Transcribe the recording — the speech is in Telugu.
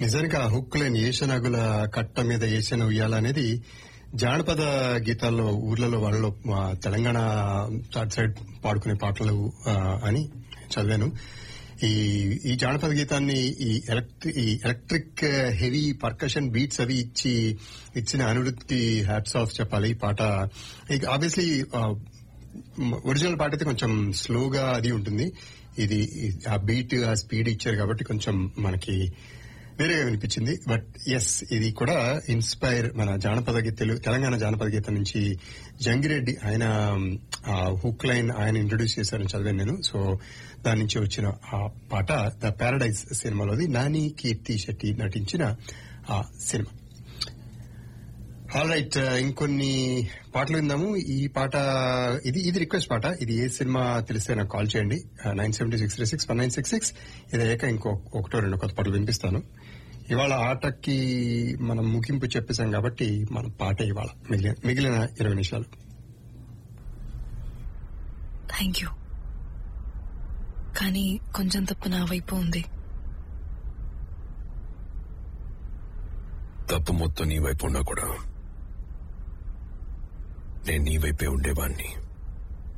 నిజానికి ఆ హుక్ లేని ఏషనగుల కట్ట మీద ఏషన ఉయ్యాల అనేది జానపద గీతాల్లో ఊర్లలో వాళ్ళలో మా తెలంగాణ అటు సైడ్ పాడుకునే పాటలు ఆ, అని చదివాను ఈ ఈ జానపద గీతాన్ని ఈ ఎలక్ట్రిక్ ఈ ఎలక్ట్రిక్ హెవీ పర్కషన్ బీట్స్ అవి ఇచ్చి ఇచ్చిన అనువృత్తి హ్యాట్స్ ఆఫ్ చెప్పాలి ఈ పాట ఆబ్వియస్లీ ఒరిజినల్ పాట అయితే కొంచెం స్లోగా అది ఉంటుంది ఇది ఆ బీట్ ఆ స్పీడ్ ఇచ్చారు కాబట్టి కొంచెం మనకి వేరేగా వినిపించింది బట్ ఎస్ ఇది కూడా ఇన్స్పైర్ మన జానపద గీతలు తెలంగాణ జానపద గీతం నుంచి జంగిరెడ్డి ఆయన ఆ హుక్ లైన్ ఆయన ఇంట్రొడ్యూస్ చేశారని చదివాను నేను సో దాని నుంచి వచ్చిన ఆ పాట ద పారడైజ్ సినిమాలోది నాని కీర్తి శెట్టి నటించిన ఆ సినిమా ఆల్ రైట్ ఇంకొన్ని పాటలు విందాము ఈ పాట ఇది ఇది రిక్వెస్ట్ పాట ఇది ఏ సినిమా తెలిస్తే నాకు కాల్ చేయండి nine seventy six three six one nine six six ఇది అయ్యాక ఇంకో ఒకటో రెండు కొత్త పాటలు వినిపిస్తాను ఇవాళ ఆటకి మనం ముగింపు చెప్పేశాం కాబట్టి మన పాట ఇవాళ మిగిలిన మిగిలిన ఇరవై నిమిషాలు థ్యాంక్ యూ కానీ కొంచెం తప్పు నా వైపు ఉంది తప్పు మొత్తం నీ వైపు ఉన్నా కూడా నేను నీ వైపే ఉండేవాణ్ణి